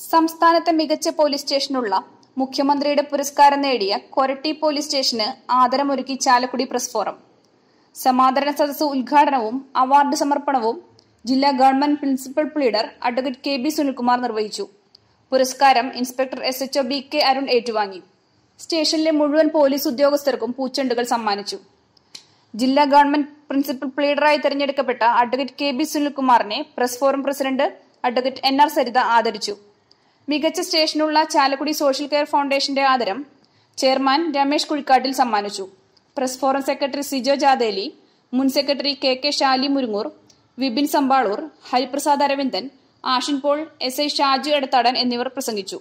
സംസ്ഥാനത്തെ മികച്ച പോലീസ് സ്റ്റേഷനുള്ള മുഖ്യമന്ത്രിയുടെ പുരസ്കാരം നേടിയ കൊരട്ടി പോലീസ് സ്റ്റേഷന് ആദരമൊരുക്കി ചാലക്കുടി പ്രസ് ഫോറം സമാദരണ സദസ്സ് ഉദ്ഘാടനവും അവാർഡ് സമർപ്പണവും ജില്ലാ government principal pleader advocate K B Sunilkumar നിർവഹിച്ചു പുരസ്കാരം inspector S H O B K Arun ഏറ്റുവാങ്ങി സ്റ്റേഷനിലെ മുഴുവൻ പോലീസ് ഉദ്യോഗസ്ഥർക്കും പൂച്ചെണ്ടുകൾ സമ്മാനിച്ചു ജില്ലാ ഗവൺമെന്റ് പ്രിൻസിപ്പൽ പ്ലീഡറായി തെരഞ്ഞെടുക്കപ്പെട്ട അഡ്വക്കേറ്റ് കെ ബി സുനിൽകുമാറിനെ press forum president advocate N R Saritha ആദരിച്ചു മികച്ച സ്റ്റേഷനുള്ള ചാലക്കുടി സോഷ്യൽ കെയർ ഫൗണ്ടേഷന്റെ ആദരം ചെയർമാൻ രമേശ് കുഴിക്കാട്ടിൽ സമ്മാനിച്ചു press forum secretary Sijo Jadeli മുൻ secretary K K Shali Murungoor Vipin Sampaloor Hariprasad Aravindan Ashin Paul S I Shaji Edathadan എന്നിവർ പ്രസംഗിച്ചു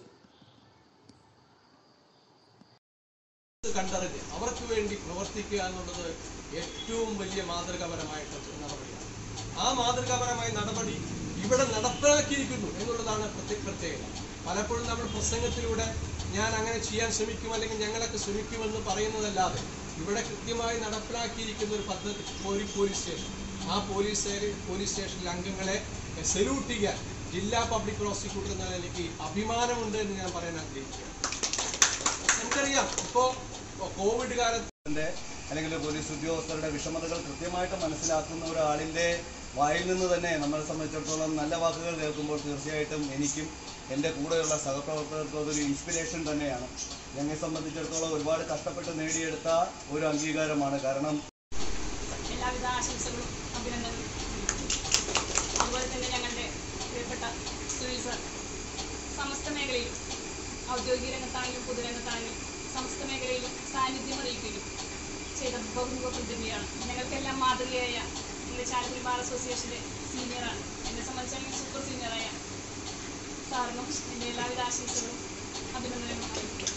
കണ്ടറിഞ്ഞ് അവർക്ക് വേണ്ടി പ്രവർത്തിക്കുക എന്നുള്ളത് ഏറ്റവും വലിയ മാതൃകാപരമായിട്ടുള്ള നടപടിയാണ് ആ മാതൃകാപരമായ നടപടി ഇവിടെ നടപ്പിലാക്കിയിരിക്കുന്നു എന്നുള്ളതാണ് പ്രത്യേക പ്രത്യേകത പലപ്പോഴും നമ്മൾ പ്രസംഗത്തിലൂടെ ഞാൻ അങ്ങനെ ചെയ്യാൻ ശ്രമിക്കും അല്ലെങ്കിൽ ഞങ്ങളൊക്കെ ശ്രമിക്കുമെന്ന് പറയുന്നതല്ലാതെ ഇവിടെ കൃത്യമായി നടപ്പിലാക്കിയിരിക്കുന്ന ഒരു പദ്ധതി പോലീസ് പോലീസ് സ്റ്റേഷൻ ആ പോലീസ് പോലീസ് സ്റ്റേഷനിലെ അംഗങ്ങളെ സല്യൂട്ട് ചെയ്യാൻ ജില്ലാ പബ്ലിക് പ്രോസിക്യൂട്ടർ എന്ന നിലയ്ക്ക് അഭിമാനമുണ്ട് എന്ന് ഞാൻ പറയാൻ ആഗ്രഹിക്കുകയാണ് നമുക്കറിയാം ഇപ്പോ കോവിഡ് കാലത്ത് ന്റെ അല്ലെങ്കിൽ പോലീസ് ഉദ്യോഗസ്ഥരുടെ വിഷമതകൾ കൃത്യമായിട്ട് മനസ്സിലാക്കുന്ന ഒരാളിന്റെ വായിൽ നിന്ന് തന്നെ നമ്മളെ സംബന്ധിച്ചിടത്തോളം നല്ല വാക്കുകൾ കേൾക്കുമ്പോൾ തീർച്ചയായിട്ടും എനിക്കും എൻ്റെ കൂടെയുള്ള സഹപ്രവർത്തകർക്കും അതൊരു ഇൻസ്പിറേഷൻ തന്നെയാണ് ഞങ്ങളെ സംബന്ധിച്ചിടത്തോളം ഒരുപാട് കഷ്ടപ്പെട്ട് നേടിയെടുത്ത ഒരു അംഗീകാരമാണ് കാരണം എല്ലാവിധ ആശംസകളും അഭിനന്ദനങ്ങളും അതുപോലെ തന്നെ ഞങ്ങളുടെ പ്രിയപ്പെട്ട സുനിൽ സർ സമസ്ത മേഖലയിലും ഔദ്യോഗിക രംഗത്താണെങ്കിലും പൊതുരംഗത്താണെങ്കിലും സമസ്ത മേഖലയിലും സാന്നിധ്യം അറിയിക്കുകയും ചെയ്ത ബഹുമുഖ പ്രതിഭയാണ് ഞങ്ങൾക്കെല്ലാം മാതൃകയായ ഞങ്ങളുടെ ചാലക്കുടി ബാർ അസോസിയേഷൻ്റെ സീനിയറാണ് എന്നെ സംബന്ധിച്ചാണെങ്കിൽ സൂപ്പർ സീനിയറായ സാറിനും എൻ്റെ എല്ലാവിധ ആശംസകളും അഭിനന്ദനങ്ങളും അറിയിക്കുന്നു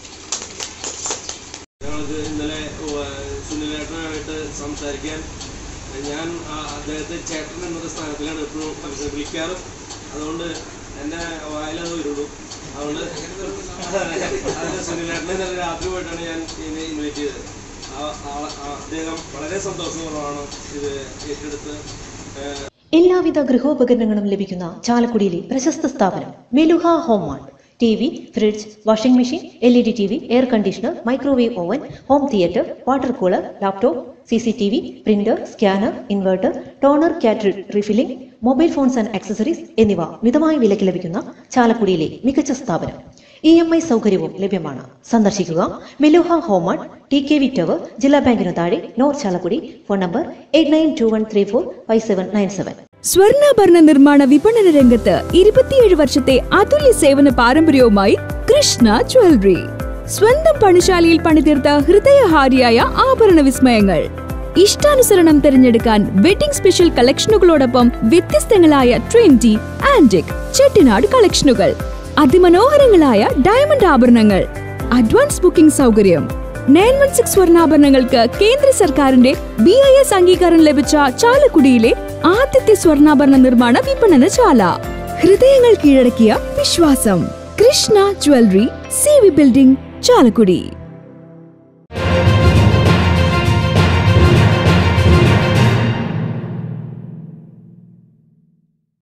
ഞങ്ങൾക്ക് ഇന്നലെ സുനിലേട്ടനായിട്ട് സംസാരിക്കാൻ ഞാൻ ആ അദ്ദേഹത്തെ ചേട്ടൻ എന്നൊരു സ്ഥാനത്തിലാണ് എപ്പോഴും മനസ്സിൽ വിളിക്കാറ് അതുകൊണ്ട് എൻ്റെ വായിലത് വരുള്ളൂ അതുകൊണ്ട് അതിന് സുനിലേട്ടനെ ഇന്നലെ രാത്രി പോയിട്ടാണ് ഞാൻ ഇതിനെ ഇൻവൈറ്റ് ചെയ്തത് ആ- ആ- ആ- അദ്ദേഹം വളരെ സന്തോഷപൂർവ്വമാണ് ഇത് ഏറ്റെടുത്ത് ഏഹ്, എല്ലാവിധ ഗൃഹോപകരണങ്ങളും ലഭിക്കുന്ന ചാലക്കുടിയിലെ പ്രശസ്ത സ്ഥാപനം Meluha home mart T V fridge washing machine L E D T V air conditioner microwave oven home theatre water cooler laptop C C T V printer scanner inverter toner cartridge refilling mobile phones and accessories എന്നിവ മിതമായ വിലയ്ക്ക് ലഭിക്കുന്ന ചാലക്കുടിയിലെ മികച്ച സ്ഥാപനം E M I സൗകര്യവും ലഭ്യമാണ് സന്ദർശിക്കുക Meluha home mart T K V tower ജില്ലാ ബാങ്കിനു താഴെ north Chalakudy phone number eight nine two one three four five seven nine seven സ്വർണ്ണാഭരണ നിർമ്മാണ വിപണന രംഗത്ത് ഇരുപത്തിയേഴ് വർഷത്തെ അതുല്യ സേവന പാരമ്പര്യവുമായി കൃഷ്ണ ജ്വല്ലറി സ്വന്തം പണിശാലയിൽ പണിതീർത്ത ഹൃദയഹാരിയായ ആഭരണ വിസ്മയങ്ങൾ ഇഷ്ടാനുസരണം തിരഞ്ഞെടുക്കാൻ വെഡിംഗ് സ്പെഷ്യൽ കളക്ഷനുകളോടൊപ്പം വ്യത്യസ്തങ്ങളായ ട്രെൻഡി ആന്റിക് ചെട്ടിനാട് കളക്ഷനുകൾ അതിമനോഹരങ്ങളായ ഡയമണ്ട് ആഭരണങ്ങൾ അഡ്വാൻസ് ബുക്കിംഗ് സൗകര്യം നയൻ വൺ സിക്സ് സ്വർണ്ണാഭരണങ്ങൾക്ക് കേന്ദ്ര സർക്കാരിന്റെ ബി ഐ എസ് അംഗീകാരം ലഭിച്ച ചാലക്കുടിയിലെ ആദ്യത്തെ സ്വർണ്ണാഭരണ നിർമ്മാണ വിപണനശാല ഹൃദയങ്ങൾ കീഴടക്കിയ വിശ്വാസം Krishna jewellery C V building Chalakudy